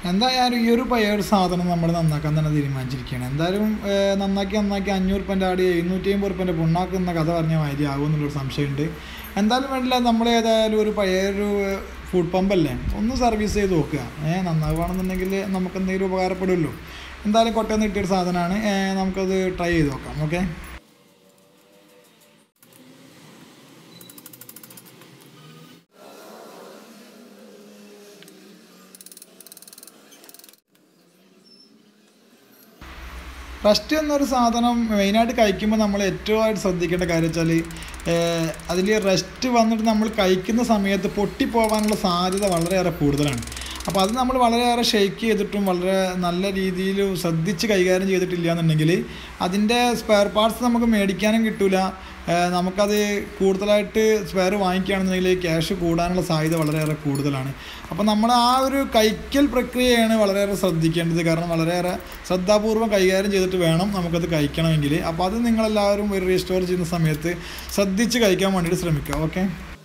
എന്തായാലും ഈ ഒരു പഴയ ഒരു സാധനം നമ്മൾ നന്നാക്കാൻ തന്നെ തീരുമാനിച്ചിരിക്കുകയാണ് എന്തായാലും ഏഹ്, നന്നാക്കി നന്നാക്കി അഞ്ഞൂറ് റുപ്യൻ്റെ ആടി എഴുന്നൂറ്റി അമ്പത് റുപ്യൻ്റെ പുണ്ണാക്കുന്ന കഥ പറഞ്ഞ മാതിരി ആകുമെന്നുള്ളൊരു സംശയമുണ്ട് എന്തായാലും വേണ്ടില്ല നമ്മൾ ഏതായാലും ഒരു പഴയ ഒരു ഫുഡ് പമ്പല്ലേ ഒന്ന് സർവീസ് ചെയ്ത് നോക്കുക ഏഹ് നന്നാവുകയാണെന്നുണ്ടെങ്കിൽ നമുക്ക് എന്തെങ്കിലും ഉപകാരപ്പെടുമല്ലോ എന്തായാലും കൊട്ടയിൽ നിന്ന് കിട്ടിയൊരു സാധനമാണ് ഏഹ്, നമുക്കത് ട്രൈ ചെയ്ത് നോക്കാം ഓക്കെ റസ്റ്റ് എന്നൊരു സാധനം മെയിനായിട്ട് കഴിക്കുമ്പോൾ നമ്മൾ ഏറ്റവും ആയിട്ട് ശ്രദ്ധിക്കേണ്ട കാര്യം വെച്ചാൽ അതിൽ റെസ്റ്റ് വന്നിട്ട് നമ്മൾ കഴിക്കുന്ന സമയത്ത് പൊട്ടിപ്പോകാനുള്ള സാധ്യത വളരെയേറെ കൂടുതലാണ് അപ്പോൾ അത് നമ്മൾ വളരെയേറെ ഷെയ്ക്ക് ചെയ്തിട്ടും വളരെ നല്ല രീതിയിൽ ശ്രദ്ധിച്ച് കൈകാര്യം ചെയ്തിട്ടില്ല എന്നുണ്ടെങ്കിൽ അതിൻ്റെ സ്പെയർ പാർട്സ് നമുക്ക് മേടിക്കാനും കിട്ടില്ല നമുക്കത് കൂടുതലായിട്ട് സ്പെയർ വാങ്ങിക്കുകയാണെന്നുണ്ടെങ്കിൽ ക്യാഷ് കൂടാനുള്ള സാധ്യത വളരെയേറെ കൂടുതലാണ് അപ്പോൾ നമ്മൾ ആ ഒരു കൈക്കൽ പ്രക്രിയയാണ് വളരെയേറെ ശ്രദ്ധിക്കേണ്ടത് കാരണം വളരെയേറെ ശ്രദ്ധാപൂർവ്വം കൈകാര്യം ചെയ്തിട്ട് വേണം നമുക്കത് കഴിക്കണമെങ്കിൽ അപ്പോൾ അത് നിങ്ങളെല്ലാവരും ഒരു റീസ്റ്റോർ ചെയ്യുന്ന സമയത്ത് ശ്രദ്ധിച്ച് കഴിക്കാൻ വേണ്ടിയിട്ട് ശ്രമിക്കുക ഓക്കെ